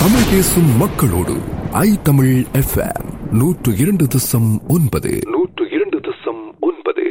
தமிழ் பேசும் மக்களோடு ஐ தமிழ் எஃப்எம் நூற்று இரண்டு தசம் ஒன்பது நூற்று இரண்டு தசம் ஒன்பது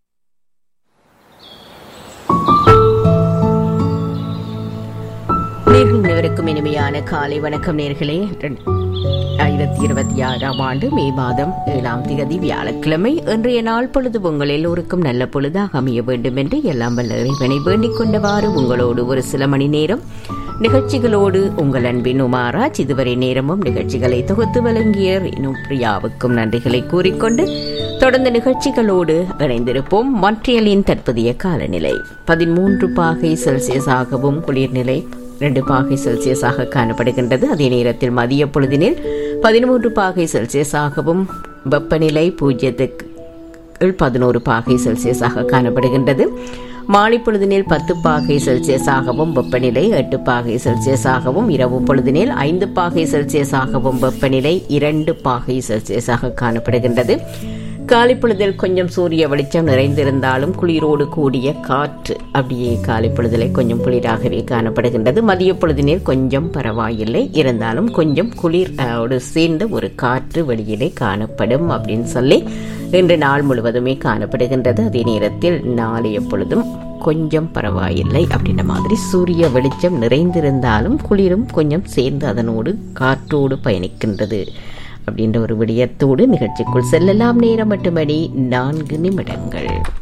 நேர்கள் அனைவருக்கும் இனிமையான காலை வணக்கம் நேர்களே ஆயிரத்தி இருபத்தி ஆறாம் ஆண்டு மே மாதம் ஏழாம் தேதி வியாழக்கிழமை இன்றைய நாள் பொழுது உங்கள் எல்லோருக்கும் நல்ல பொழுதாக அமைய வேண்டும் என்று எல்லாம் வல்ல இறைவனை வேண்டிக் கொண்டவாறு உங்களோடு ஒரு சில மணி நேரம் நிகழ்ச்சிகளோடு உங்கள் அன்பின் உமாராஜ் இதுவரை நேரமும் நிகழ்ச்சிகளை தொகுத்து வழங்கிய ரேணு பிரியாவுக்கும் நன்றிகளை கூறிக்கொண்டு தொடர்ந்து நிகழ்ச்சிகளோடு இணைந்திருப்போம் மொன்றியலின் தற்போதைய காலநிலை பதிமூன்று பாகை செல்சியஸாகவும் குளிர்நிலை ரெண்டு பாகை செல்சியஸாக காணப்படுகின்றது அதே நேரத்தில் மதிய பொழுதினில் பதிமூன்று பாகை செல்சியஸாகவும் வெப்பநிலை பூஜ்ஜியத்துக்கு பதினோரு பாகை செல்சியஸாக காணப்படுகின்றது மாலை பொழுதினில் பத்து பாகை செல்சியஸாகவும் வெப்பநிலை எட்டு பாகை செல்சியஸாகவும் இரவு பொழுதினில் ஐந்து பாகை செல்சியஸாகவும் வெப்பநிலை இரண்டு பாகை செல்சியஸாக காணப்படுகின்றது காலை பொழுதில் கொஞ்சம் சூரிய வெளிச்சம் நிறைந்திருந்தாலும் குளிரோடு கூடிய காற்று அப்படியே காலை பொழுதிலே கொஞ்சம் குளிராகவே காணப்படுகின்றது மதிய பொழுதினில் கொஞ்சம் பரவாயில்லை இருந்தாலும் கொஞ்சம் குளிர் ஓடு சேர்ந்த ஒரு காற்று வெளியிலே காணப்படும் அப்படின்னு சொல்லி இன்று நாள் முழுவதுமே காணப்படுகின்றது அதே நேரத்தில் நாளைய பொழுதும் கொஞ்சம் பரவாயில்லை அப்படின்ற மாதிரி சூரிய வெளிச்சம் நிறைந்திருந்தாலும் குளிரும் கொஞ்சம் சேர்ந்து அதனோடு காற்றோடு பயணிக்கின்றது அப்படின்ற ஒரு விடயத்தோடு நிகழ்ச்சிக்குள் செல்லலாம் நேரம் எட்டு மணி நான்கு நிமிடங்கள்